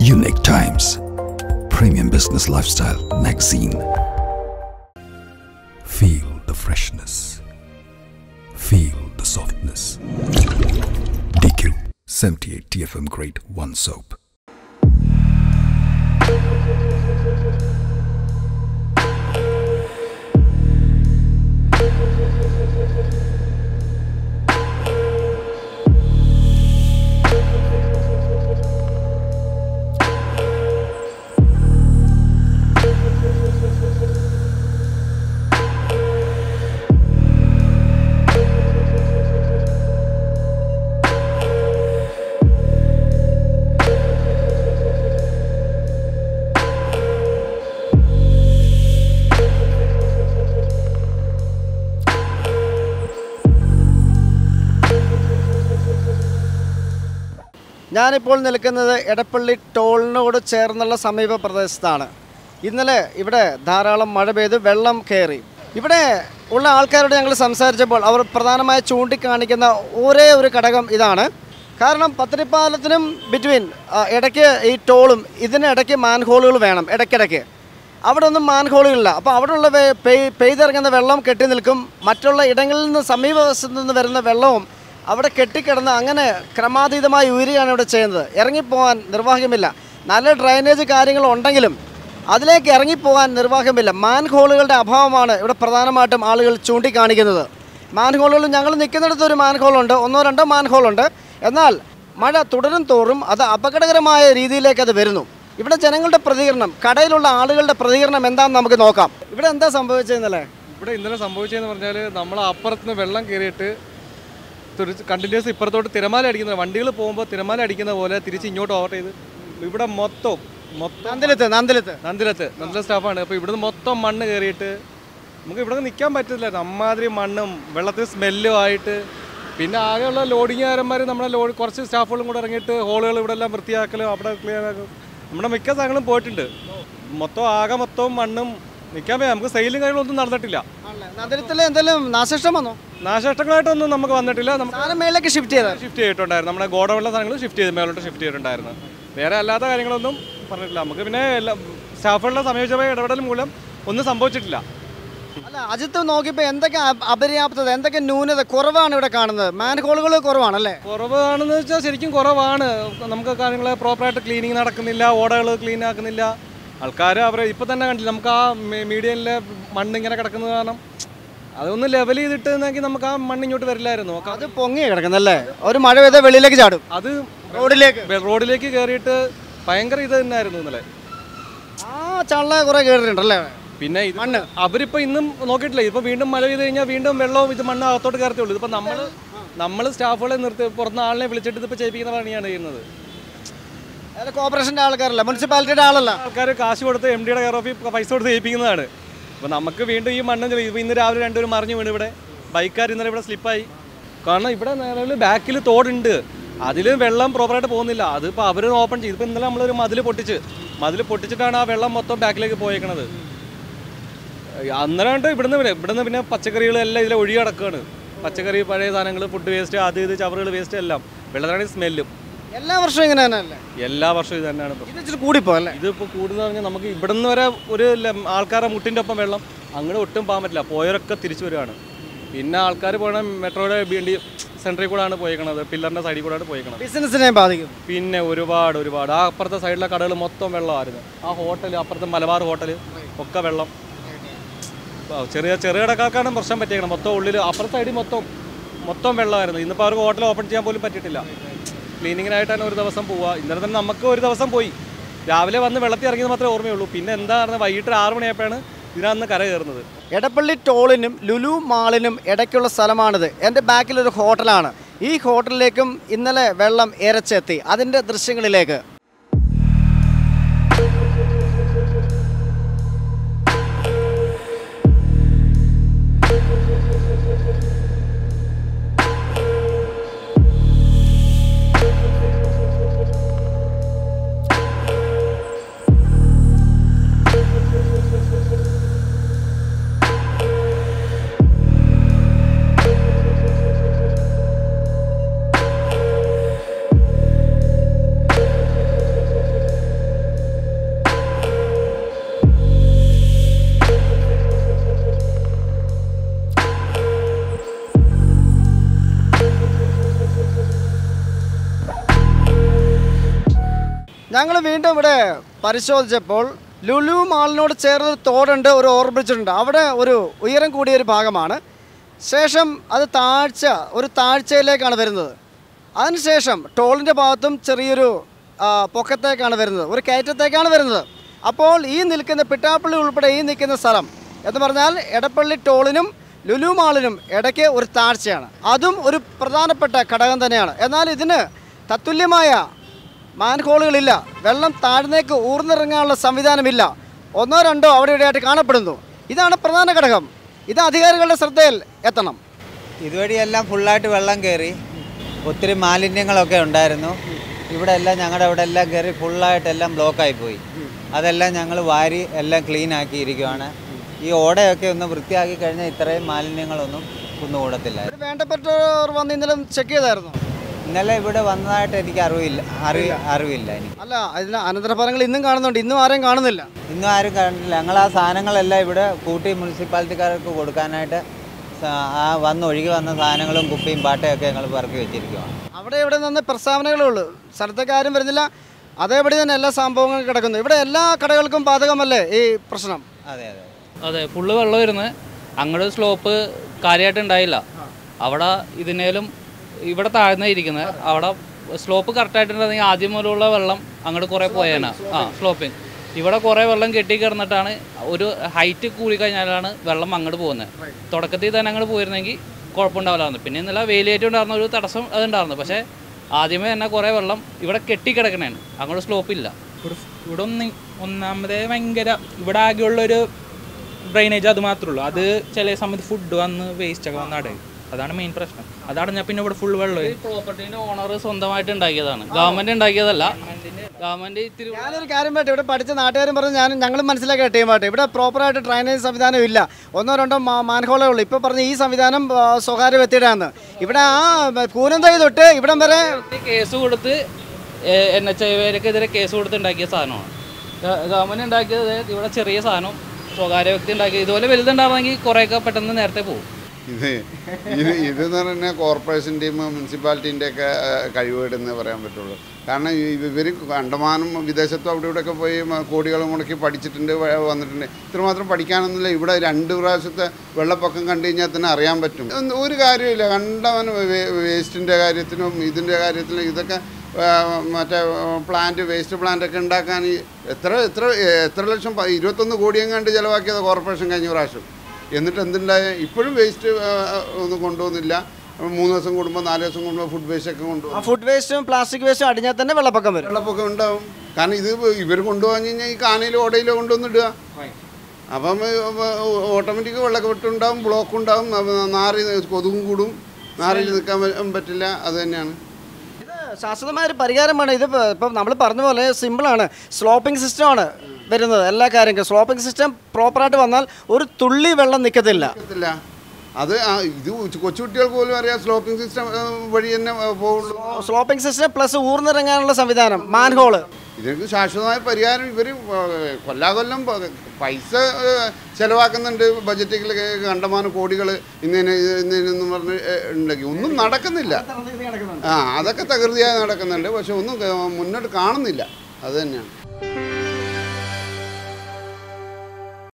Unique Times, Premium Business Lifestyle Magazine. Feel the freshness. Feel the softness. DQ 78 TFM Grade 1 Soap. ഞാനിപ്പോൾ നിൽക്കുന്നത് എടപ്പള്ളി ടോളിനോട് ചേർന്നുള്ള സമീപ പ്രദേശത്താണ് ഇന്നലെ ഇവിടെ ധാരാളം മഴ പെയ്ത് വെള്ളം കയറി ഇവിടെ ഉള്ള ആൾക്കാരോട് ഞങ്ങൾ സംസാരിച്ചപ്പോൾ അവർ പ്രധാനമായി ചൂണ്ടിക്കാണിക്കുന്ന ഒരേ ഒരു ഘടകം ഇതാണ് കാരണം പത്തിരിപ്പാലത്തിനും ബിറ്റ്വീൻ ഇടയ്ക്ക് ഈ ടോളും ഇതിനിടയ്ക്ക് മാൻഹോളുകൾ വേണം ഇടയ്ക്കിടയ്ക്ക് അവിടെ ഒന്നും മാൻഹോളുകളില്ല അപ്പോൾ അവിടെയുള്ള വെ- പെയ്- പെയ്തിറങ്ങുന്ന വെള്ളം കെട്ടി നിൽക്കും മറ്റുള്ള ഇടങ്ങളിൽ നിന്ന് സമീപവശത്ത് നിന്ന് വരുന്ന വെള്ളവും അവിടെ കെട്ടിക്കിടന്ന് അങ്ങനെ ക്രമാതീതമായി ഉയരുകയാണ് ഇവിടെ ചെയ്യുന്നത് ഇറങ്ങിപ്പോകാൻ നിർവാഹ്യമില്ല നല്ല ഡ്രൈനേജ് കാര്യങ്ങൾ ഉണ്ടെങ്കിലും അതിലേക്ക് ഇറങ്ങിപ്പോകാൻ നിർവാഹ്യമില്ല മാൻഹോളുകളുടെ അഭാവമാണ് ഇവിടെ പ്രധാനമായിട്ടും ആളുകൾ ചൂണ്ടിക്കാണിക്കുന്നത് മാൻഹോളുകൾ ഞങ്ങൾ നിൽക്കുന്നിടത്ത് ഒരു മാൻഹോളുണ്ട് ഒന്നോ രണ്ടോ മാൻഹോളുണ്ട് എന്നാൽ മഴ തുടരും തോറും അത് അപകടകരമായ രീതിയിലേക്ക് അത് വരുന്നു ഇവിടെ ജനങ്ങളുടെ പ്രതികരണം കടയിലുള്ള ആളുകളുടെ പ്രതികരണം എന്താണെന്ന് നമുക്ക് നോക്കാം ഇവിടെ എന്താ സംഭവിച്ചതെന്നല്ലേ ഇവിടെ ഇന്നലെ സംഭവിച്ചതെന്ന് പറഞ്ഞാൽ നമ്മൾ അപ്പുറത്തുനിന്ന് വെള്ളം കയറിയിട്ട് കണ്ടിന്യൂസ് ഇപ്പുറത്തോട്ട് തിരമാല അടിക്കുന്ന വണ്ടികൾ പോകുമ്പോൾ തിരമാല അടിക്കുന്ന പോലെ തിരിച്ച് ഇങ്ങോട്ട് ഓവർ ചെയ്ത് ഇവിടെ മൊത്തം മൊത്തം നന്ദിലത്ത് നന്ദിലത്ത് നന്ദിലത്ത് നന്ദില സ്റ്റാഫാണ് അപ്പോൾ ഇവിടുന്ന് മൊത്തം മണ്ണ് കയറിയിട്ട് നമുക്ക് ഇവിടെ നിൽക്കാൻ പറ്റില്ല അമ്മാതിരി മണ്ണും വെള്ളത്തിൽ സ്മെല്ലും ആയിട്ട് പിന്നെ ആകെയുള്ള ലോഡിങ്ങുകാരന്മാർ നമ്മളെ ലോഡ് കുറച്ച് സ്റ്റാഫുകളും കൂടെ ഇറങ്ങിയിട്ട് ഹോളുകൾ ഇവിടെ എല്ലാം വൃത്തിയാക്കലും അവിടെ ക്ലിയർ ആക്കും നമ്മുടെ മിക്ക സാധനങ്ങളും പോയിട്ടുണ്ട് മൊത്തം ആകെ മൊത്തം മണ്ണും നിൽക്കാൻ പറ്റില്ല നമുക്ക് സെയിലും കാര്യങ്ങളൊന്നും നടന്നിട്ടില്ല നന്ദിലത്തിൽ എന്തെങ്കിലും നാശനഷ്ടം വന്നോ നാശനഷ്ടങ്ങളായിട്ടൊന്നും നമുക്ക് വന്നിട്ടില്ല നമുക്ക് സാധനം മേളിലേക്ക് ഷിഫ്റ്റ് ചെയ്താൽ ഷിഫ്റ്റ് ചെയ്തിട്ടുണ്ടായിരുന്നു നമ്മുടെ ഗോഡൗണിലെ സാധനങ്ങൾ ഷിഫ്റ്റ് ചെയ്ത് മേലോട്ട് ഷിഫ്റ്റ് ചെയ്തിട്ടുണ്ടായിരുന്നു വേറെ അല്ലാത്ത കാര്യങ്ങളൊന്നും പറഞ്ഞിട്ടില്ല നമുക്ക് പിന്നെ എല്ലാ സ്റ്റാഫുകളുടെ സമയോചിതമായ ഇടപെടൽ മൂലം ഒന്നും സംഭവിച്ചിട്ടില്ല അല്ല അജിത്ത് നോക്കിയപ്പോൾ എന്തൊക്കെ അപ- അപര്യാപ്തത എന്തൊക്കെ ന്യൂനത കുറവാണ് ഇവിടെ കാണുന്നത് മാൻഹോളുകൾ കുറവാണല്ലേ കുറവാണെന്ന് വെച്ചാൽ ശരിക്കും കുറവാണ് നമുക്ക് കാര്യങ്ങൾ പ്രോപ്പറായിട്ട് ക്ലീനിങ് നടക്കുന്നില്ല ഓടകൾ ക്ലീൻ ആക്കുന്നില്ല ആൾക്കാർ അവരെ ഇപ്പം തന്നെ കണ്ടില്ല നമുക്ക് ആ മീഡിയയിലെ മണ്ണ് ഇങ്ങനെ കിടക്കുന്നത് കാരണം അതൊന്ന് ലെവൽ ചെയ്തിട്ടെന്നെങ്കിൽ നമുക്ക് ആ മണ്ണ് ഇങ്ങോട്ട് വരില്ലായിരുന്നു അത് പൊങ്ങി കിടക്കുന്നല്ലേ ഒരു മഴ പെയ്താൽ വെളിയിലേക്ക് ചാടും അത് റോഡിലേക്ക് വെ- റോഡിലേക്ക് കയറിയിട്ട് ഭയങ്കര ഇത് തന്നെയായിരുന്നു ഇന്നലെ ആ ചള്ള കുറെ കേട്ടിട്ടുണ്ടല്ലേ പിന്നെ ഇത് മണ്ണ്. അവരിപ്പോ ഇന്നും നോക്കിയിട്ടില്ല ഇപ്പൊ വീണ്ടും മഴ പെയ്ത് കഴിഞ്ഞാൽ വീണ്ടും വെള്ളവും ഇത് മണ്ണ് അകത്തോട്ട് കയറത്തേ ഉള്ളൂ ഇതിപ്പോ നമ്മൾ നമ്മൾ സ്റ്റാഫുകളെ നിർത്തി പുറത്തുനിന്ന് ആളിനെ വിളിച്ചിട്ട് ഇതിപ്പോ ചെയ്യിപ്പിക്കുന്ന പണിയാണ് ചെയ്യുന്നത് അല്ല കോർപ്പറേഷൻ്റെ ആൾക്കാരല്ല മുനിസിപ്പാലിറ്റിയുടെ ആളല്ല ആൾക്കാർ കാശ് കൊടുത്ത് എം ഡിയുടെ കെയർ ഓഫിൽ പൈസ കൊടുത്ത് ചെയ്യിപ്പിക്കുന്നതാണ് അപ്പോൾ നമുക്ക് വീണ്ടും ഈ മണ്ണ് ഇപ്പൊ ഇന്ന് രാവിലെ രണ്ടുപേരും മറിഞ്ഞു വീണ് ഇവിടെ ബൈക്കാർ ഇന്നലെ ഇവിടെ സ്ലിപ്പായി കാരണം ഇവിടെ നിലവിൽ ബാക്കിൽ തോടുണ്ട് അതിൽ വെള്ളം പ്രോപ്പറായിട്ട് പോകുന്നില്ല അതിപ്പോൾ അവർ ഓപ്പൺ ചെയ്തു ഇപ്പോൾ ഇന്നലെ നമ്മളൊരു മതിൽ പൊട്ടിച്ച് മതിൽ പൊട്ടിച്ചിട്ടാണ് ആ വെള്ളം മൊത്തം ബാക്കിലേക്ക് പോയേക്കണത് അന്നേരം കണ്ട് ഇവിടുന്ന് പിന്നെ ഇവിടുന്ന് പിന്നെ പച്ചക്കറികളെല്ലാം ഇതിൽ ഒഴുകി കിടക്കുകയാണ് പച്ചക്കറി പഴയ സാധനങ്ങൾ ഫുഡ് വേസ്റ്റ് അത് ഇത് ചവറുകൾ വേസ്റ്റ് എല്ലാം വെള്ളത്തിനാണെങ്കിൽ സ്മെല്ലും എല്ലാ വർഷവും ഇങ്ങനെ തന്നെയല്ലേ എല്ലാ വർഷവും ഇത് തന്നെയാണ് പ്രശ്നം. ഇത് ഇച്ചിരി കൂടിപ്പോ അല്ലേ ഇതിപ്പോൾ കൂടുതൽ പറഞ്ഞാൽ നമുക്ക് ഇവിടുന്ന് വരെ ഒരു ല- ആൾക്കാരുടെ മുട്ടിൻ്റെ ഒപ്പം വെള്ളം അങ്ങോട്ട് ഒട്ടും പോകാൻ പറ്റില്ല പോയവരൊക്കെ തിരിച്ചു വരികയാണ് പിന്നെ ആൾക്കാർ പോകണ മെട്രോയുടെ വേണ്ടി സെൻറ്ററിൽ കൂടെയാണ് പോയേക്കണത് പില്ലറിൻ്റെ സൈഡിൽ കൂടെയാണ് പോയേക്കണത് ബിസിനസ്സിനെയും ബാധിക്കും പിന്നെ ഒരുപാട് ഒരുപാട് ആ അപ്പുറത്തെ സൈഡിലെ കടകൾ മൊത്തം വെള്ളമായിരുന്നു ആ ഹോട്ടൽ അപ്പുറത്തെ മലബാർ ഹോട്ടൽ ഒക്കെ വെള്ളം ആ, ചെറിയ ചെറിയ കടക്കാർക്കാണ് പ്രശ്നം പറ്റിയേക്കണം മൊത്തം ഉള്ളിൽ അപ്പുറത്തെ സൈഡിൽ മൊത്തം മൊത്തം വെള്ളമായിരുന്നു ഇന്നിപ്പോൾ അവർക്ക് ഹോട്ടൽ ഓപ്പൺ ചെയ്യാൻ പോലും പറ്റിയിട്ടില്ല ക്ലീനിങ്ങിനായിട്ടാണ് ഒരു ദിവസം പോവുക ഇന്നലെ തന്നെ നമുക്ക് ഒരു ദിവസം പോയി രാവിലെ വന്ന് വെള്ളത്തിൽ ഇറങ്ങിയത് മാത്രമേ ഓർമ്മയുള്ളൂ പിന്നെ എന്താ പറഞ്ഞാൽ വൈകിട്ട് ഒരു ആറ് മണിയായപ്പോഴാണ് ഇതിനകത്ത് കര കയറുന്നത് എടപ്പള്ളി ടോളിനും ലുലു മാളിനും ഇടയ്ക്കുള്ള സ്ഥലമാണിത് എൻ്റെ ബാക്കിലൊരു ഹോട്ടലാണ് ഈ ഹോട്ടലിലേക്കും ഇന്നലെ വെള്ളം ഇരച്ചെത്തി അതിൻ്റെ ദൃശ്യങ്ങളിലേക്ക് ഞങ്ങൾ വീണ്ടും ഇവിടെ പരിശോധിച്ചപ്പോൾ ലുലു മാളിനോട് ചേർന്ന് ഒരു തോടുണ്ട് ഒരു ഓവർബ്രിഡ്ജ് അവിടെ ഒരു ഉയരം കൂടിയ ഒരു ഭാഗമാണ് ശേഷം അത് താഴ്ച ഒരു താഴ്ചയിലേക്കാണ് വരുന്നത് അതിനുശേഷം ടോളിൻ്റെ ഭാഗത്തും ചെറിയൊരു ആ, പൊക്കത്തേക്കാണ് വരുന്നത് ഒരു കയറ്റത്തേക്കാണ് വരുന്നത് അപ്പോൾ ഈ നിൽക്കുന്ന പിട്ടാപ്പള്ളി ഉൾപ്പെടെ ഈ നിൽക്കുന്ന സ്ഥലം എന്ന് പറഞ്ഞാൽ എടപ്പള്ളി ടോളിനും ലുലു മാളിനും ഇടയ്ക്ക് ഒരു താഴ്ചയാണ് അതും ഒരു പ്രധാനപ്പെട്ട ഘടകം തന്നെയാണ് എന്നാൽ ഇതിന് തത്തുല്യമായ മാൻഹോളുകളില്ല വെള്ളം താഴ്ന്നേക്ക് ഊർന്നിറങ്ങാനുള്ള സംവിധാനമില്ല ഒന്നോ രണ്ടോ അവിടെ ഇവിടെയായിട്ട് കാണപ്പെടുന്നു ഇതാണ് പ്രധാന ഘടകം ഇത് അധികാരികളുടെ ശ്രദ്ധയിൽ എത്തണം ഇതുവഴിയെല്ലാം ഫുള്ളായിട്ട് വെള്ളം കയറി ഒത്തിരി മാലിന്യങ്ങളൊക്കെ ഉണ്ടായിരുന്നു ഇവിടെ എല്ലാം ഞങ്ങളുടെ ഇവിടെ എല്ലാം കയറി ഫുള്ളായിട്ട് എല്ലാം ബ്ലോക്കായി പോയി അതെല്ലാം ഞങ്ങൾ വാരി എല്ലാം ക്ലീൻ ആക്കിയിരിക്കുവാണ് ഈ ഓടയൊക്കെ ഒന്ന് വൃത്തിയാക്കി കഴിഞ്ഞാൽ ഇത്രയും മാലിന്യങ്ങളൊന്നും കുന്നുകൂടത്തില്ല ഇത് വേണ്ടപ്പെട്ടവർ വന്ന് ഇന്നലെ ചെക്ക് ചെയ്തായിരുന്നു ഇന്നലെ ഇവിടെ വന്നതായിട്ട് എനിക്ക് അറിവില്ല അറിവ് അറിവില്ല എനിക്ക് അല്ല അതിന് അനന്തരഫലങ്ങൾ ഇന്നും കാണുന്നുണ്ട് ഇന്നും ആരെയും കാണുന്നില്ല ഇന്നും ആരും കണ്ടില്ല ഞങ്ങൾ ആ സാധനങ്ങളെല്ലാം ഇവിടെ കൂട്ടി മുനിസിപ്പാലിറ്റിക്കാർക്ക് കൊടുക്കാനായിട്ട് സ- ആ വന്ന് ഒഴുകി വന്ന സാധനങ്ങളും കുപ്പിയും പാട്ടയൊക്കെ ഞങ്ങൾ പറക്കി വെച്ചിരിക്കുവാണ് അവിടെ ഇവിടെ നിന്ന് പ്രസ്താവനകളേ ഉള്ളൂ സ്ഥലത്തേക്ക് ആരും വരുന്നില്ല അതേപടി തന്നെ എല്ലാ സംഭവങ്ങളും കിടക്കുന്നു ഇവിടെ എല്ലാ കടകൾക്കും ബാധകമല്ലേ ഈ പ്രശ്നം അതെ അതെ അതെ ഫുള്ള് വെള്ളം വരുന്നത് അങ്ങോട്ട് സ്ലോപ്പ് കാര്യമായിട്ട് ഉണ്ടായില്ല അവിടെ ഇതിനേലും ഇവിടെ താഴ്ന്ന ഇരിക്കുന്നത് അവിടെ സ്ലോപ്പ് കറക്റ്റായിട്ടുണ്ടെങ്കിൽ ആദ്യം മുതലുള്ള വെള്ളം അങ്ങോട്ട് കുറേ പോയേനാ ആ സ്ലോപ്പിങ് ഇവിടെ കുറേ വെള്ളം കെട്ടി കിടന്നിട്ടാണ് ഒരു ഹൈറ്റ് കൂടി കഴിഞ്ഞാലാണ് വെള്ളം അങ്ങോട്ട് പോകുന്നത് തുടക്കത്തിൽ തന്നെ അങ്ങോട്ട് പോയിരുന്നെങ്കിൽ കുഴപ്പമുണ്ടാവില്ലായിരുന്നു പിന്നെ ഇന്നലെ വെയിലേറ്റ് ഉണ്ടായിരുന്ന ഒരു തടസ്സം അതുണ്ടായിരുന്നു പക്ഷേ ആദ്യമേ തന്നെ കുറേ വെള്ളം ഇവിടെ കെട്ടിക്കിടക്കണേണ് അങ്ങോട്ട് സ്ലോപ്പ് ഇല്ല ഇവിടെ ഇവിടെ ഒന്ന് ഒന്നാമതേ ഭയങ്കര ഇവിടെ ആകെയുള്ളൊരു ഡ്രൈനേജ് അത് മാത്രമേ ഉള്ളൂ അത് ചില സമയത്ത് ഫുഡ് വന്ന് വേസ്റ്റ് ഒക്കെ വന്ന് അടയും അതാണ് മെയിൻ പ്രശ്നം അത് അടഞ്ഞാൽ പിന്നെ ഇവിടെ ഫുൾ വെള്ളം ഈ പ്രോപ്പർട്ടീൻ്റെ ഓണർ സ്വന്തമായിട്ട് ഉണ്ടാക്കിയതാണ് ഗവൺമെന്റ് ഉണ്ടാക്കിയതല്ല ഗവൺമെന്റ് ഇത്തിരി ഞാനൊരു കാര്യം പറ്റും ഇവിടെ പഠിച്ച നാട്ടുകാരും പറഞ്ഞ് ഞാൻ ഞങ്ങളും മനസ്സിലാക്കിയ ടീമായിട്ട് ഇവിടെ പ്രോപ്പറായിട്ട് ഡ്രൈനേജ് സംവിധാനം ഇല്ല ഒന്നോ രണ്ടോ മാൻഹോളേ ഉള്ളൂ ഇപ്പോൾ പറഞ്ഞ ഈ സംവിധാനം ആ, സ്വകാര്യ വ്യക്തിയുടെയാണ് ഇവിടെ ആ കൂനന്തൈ തൊട്ട് ഇവിടം വരെ കേസ് കൊടുത്ത് എൻ എച്ച് ഐവരെക്കെതിരെ കേസ് കൊടുത്ത് ഉണ്ടാക്കിയ സാധനമാണ് ഗ- ഗവൺമെന്റ് ഉണ്ടാക്കിയത് ദേ ഇവിടെ ചെറിയ സാധനം സ്വകാര്യ വ്യക്തി ഉണ്ടാക്കിയത് ഇതുപോലെ വലുതുണ്ടായിരുന്നെങ്കിൽ കുറേയൊക്കെ പെട്ടെന്ന് നേരത്തെ പോകും ഇത് ഇത് ഇതെന്ന് പറഞ്ഞാൽ കോർപ്പറേഷൻ്റെയും മുനിസിപ്പാലിറ്റീൻ്റെ ഒക്കെ കഴിവേടെന്ന് പറയാൻ പറ്റുള്ളൂ കാരണം ഇവർ കണ്ടമാനം വിദേശത്തും അവിടെ ഇവിടെയൊക്കെ പോയി മ- കോടികൾ മുടക്കി പഠിച്ചിട്ടുണ്ട് വ- വന്നിട്ടുണ്ട് ഇത്രമാത്രം പഠിക്കാനൊന്നുമില്ല ഇവിടെ രണ്ട് പ്രാവശ്യത്തെ വെള്ളപ്പൊക്കം കണ്ടു കഴിഞ്ഞാൽ തന്നെ അറിയാൻ പറ്റും ഒന്നും- ഒരു കാര്യമില്ല കണ്ടമാനം വേസ്റ്റിൻ്റെ കാര്യത്തിനും ഇതിൻ്റെ കാര്യത്തിനും ഇതൊക്കെ ആ, മറ്റേ പ്ലാന്റ് വേസ്റ്റ് പ്ലാന്റ് ഒക്കെ ഉണ്ടാക്കാൻ ഈ എത്ര എത്ര എത്ര ലക്ഷം പ- ഇരുപത്തൊന്ന് കോടിയെങ്ങാണ്ട് ചിലവാക്കിയത് കോർപ്പറേഷൻ കഴിഞ്ഞ പ്രാവശ്യം എന്നിട്ട് എന്തുണ്ടായ ഇപ്പോഴും വേസ്റ്റ് ഒന്നും കൊണ്ടുപോകുന്നില്ല മൂന്ന് ദിവസം കൂടുമ്പോൾ നാല് ദിവസം കൂടുമ്പോൾ ഫുഡ് വേസ്റ്റ് ഒക്കെ ആ കൊണ്ടുപോകും ഫുഡ് വേസ്റ്റും പ്ലാസ്റ്റിക് വേസ്റ്റും അടിഞ്ഞാൽ തന്നെ വെള്ളപ്പൊക്കം വരും വെള്ളപ്പൊക്കം ഉണ്ടാവും കാരണം ഇത് ഇവർ കൊണ്ടുപോകാൻ കഴിഞ്ഞാൽ ഈ കാനയിലോ ഓടയിലോ കൊണ്ടുവന്നിടുക അപ്പം ഓട്ടോമാറ്റിക് വെള്ളക്കെട്ടുണ്ടാവും ബ്ലോക്ക് ഉണ്ടാവും അപ്പൊ നാറി കൊതുകും കൂടും നാറിൽ നിൽക്കാൻ പ- പറ്റില്ല അത് തന്നെയാണ് ഇത് ശാശ്വതമായ ഒരു പരിഹാരമാണ് ഇത് ഇപ്പം ഇപ്പം നമ്മൾ പറഞ്ഞ പോലെ സിമ്പിളാണ് സ്ലോപ്പിംഗ് സിസ്റ്റമാണ് വരുന്നത് എല്ലാ കാര്യങ്ങളും സ്ലോപ്പിംഗ് സിസ്റ്റം പ്രോപ്പറായിട്ട് വന്നാൽ ഒരു തുള്ളി വെള്ളം നിൽക്കത്തില്ല പറ്റത്തില്ല അത് ആ ഇത് കൊച്ചുകുട്ടികൾക്ക് പോലും അറിയാം സ്ലോപ്പിംഗ് സിസ്റ്റം വഴി തന്നെ പോകുള്ളൂ സ്ലോപ്പിംഗ് സിസ്റ്റം പ്ലസ് ഊർന്നിറങ്ങാനുള്ള സംവിധാനം മാൻഹോള് ഇതിനൊക്കെ ശാശ്വതമായ പരിഹാരം ഇവർ കൊല്ലാകൊല്ലം പ- പൈസ ഏഹ്, ചെലവാക്കുന്നുണ്ട് ബജറ്റിൽ കണ്ടമാനം കോടികൾ ഇന്നതിന് ഇന്നതിനെന്ന് പറഞ്ഞ് ഏഹ്, ഉണ്ടെങ്കിൽ ഒന്നും നടക്കുന്നില്ല ആ അതൊക്കെ തകൃതിയായി നടക്കുന്നുണ്ട് പക്ഷെ ഒന്നും ഏഹ്, മുന്നോട്ട് കാണുന്നില്ല അത് തന്നെയാണ്